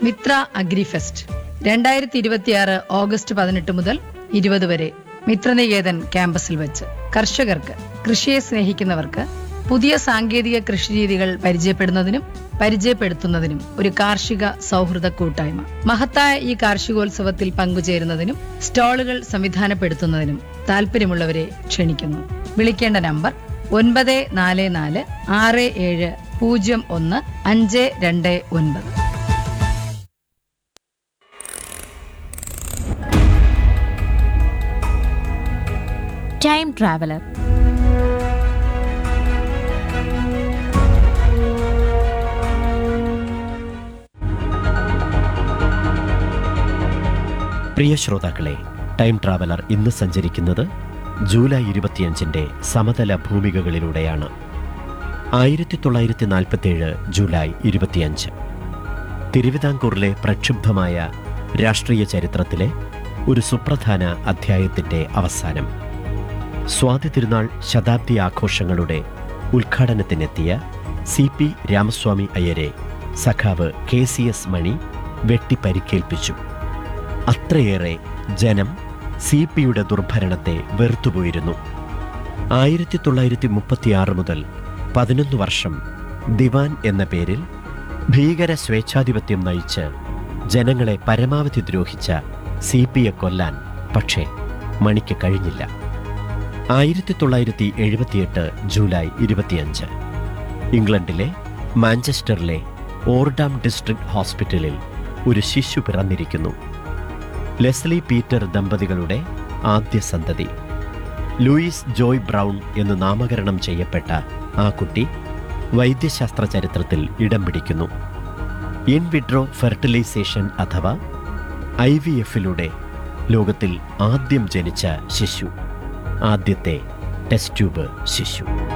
Mitra agrifest രണ്ടായിരത്തി ഇരുപത്തിയാറ് August പതിനെട്ട് മുതൽ ഇരുപത് വരെ മിത്രനികേതൻ ക്യാമ്പസിൽ വെച്ച് കർഷകർക്ക് കൃഷിയെ സ്നേഹിക്കുന്നവർക്ക് പുതിയ സാങ്കേതിക കൃഷിരീതികൾ പരിചയപ്പെടുന്നതിനും പരിചയപ്പെടുത്തുന്നതിനും ഒരു കാർഷിക സൗഹൃദ കൂട്ടായ്മ മഹത്തായ ഈ കാർഷികോത്സവത്തിൽ പങ്കുചേരുന്നതിനും സ്റ്റാളുകൾ സംവിധാനപ്പെടുത്തുന്നതിനും താല്പര്യമുള്ളവരെ ക്ഷണിക്കുന്നു വിളിക്കേണ്ട നമ്പർ ഒൻപത് നാല് നാല് ആറ് ഏഴ് പൂജ്യം ഒന്ന് അഞ്ച് രണ്ട് ഒൻപത് ടൈം ട്രാവലർ പ്രിയ ശ്രോതാക്കളെ ടൈം ട്രാവലർ ഇന്ന് സഞ്ചരിക്കുന്നത് ജൂലൈ ഇരുപത്തിയഞ്ചിന്റെ സമതല ഭൂമികകളിലൂടെയാണ് ആയിരത്തി തൊള്ളായിരത്തി നാൽപ്പത്തിയേഴ് ജൂലൈ ഇരുപത്തിയഞ്ച് തിരുവിതാംകൂറിലെ പ്രക്ഷുബ്ധമായ രാഷ്ട്രീയ ചരിത്രത്തിലെ ഒരു സുപ്രധാന അധ്യായത്തിന്റെ അവസാനം സ്വാതി തിരുനാൾ ശതാബ്ദി ആഘോഷങ്ങളുടെ ഉദ്ഘാടനത്തിനെത്തിയ സി പി രാമസ്വാമി അയ്യരെ സഖാവ് കെ സി എസ് മണി വെട്ടിപ്പരിക്കേൽപ്പിച്ചു അത്രയേറെ ജനം സി പിയുടെ ദുർഭരണത്തെ വെറുത്തുപോയിരുന്നു ആയിരത്തി തൊള്ളായിരത്തി മുപ്പത്തിയാറ് മുതൽ പതിനൊന്ന് വർഷം ദിവാൻ എന്ന പേരിൽ ഭീകര സ്വേച്ഛാധിപത്യം നയിച്ച് ജനങ്ങളെ പരമാവധി ദ്രോഹിച്ച സി പിയെ കൊല്ലാൻ പക്ഷേ മണിക്ക് കഴിഞ്ഞില്ല ആയിരത്തി തൊള്ളായിരത്തി എഴുപത്തിയെട്ട് ജൂലൈ ഇരുപത്തിയഞ്ച് ഇംഗ്ലണ്ടിലെ മാഞ്ചസ്റ്ററിലെ ഓർഡാം ഡിസ്ട്രിക്ട് ഹോസ്പിറ്റലിൽ ഒരു ശിശു പിറന്നിരിക്കുന്നു ലെസ്ലി പീറ്റർ ദമ്പതികളുടെ ആദ്യ സന്തതി ലൂയിസ് ജോയ് ബ്രൗൺ എന്ന് നാമകരണം ചെയ്യപ്പെട്ട ആ കുട്ടി വൈദ്യശാസ്ത്ര ചരിത്രത്തിൽ ഇടം പിടിക്കുന്നു ഇൻ വിഡ്രോ ഫെർട്ടിലൈസേഷൻ അഥവാ ഐ വി എഫിലൂടെ ലോകത്തിൽ ആദ്യം ജനിച്ച ശിശു ആദ്യത്തെ ടെസ്റ്റ് ട്യൂബ് ശിശു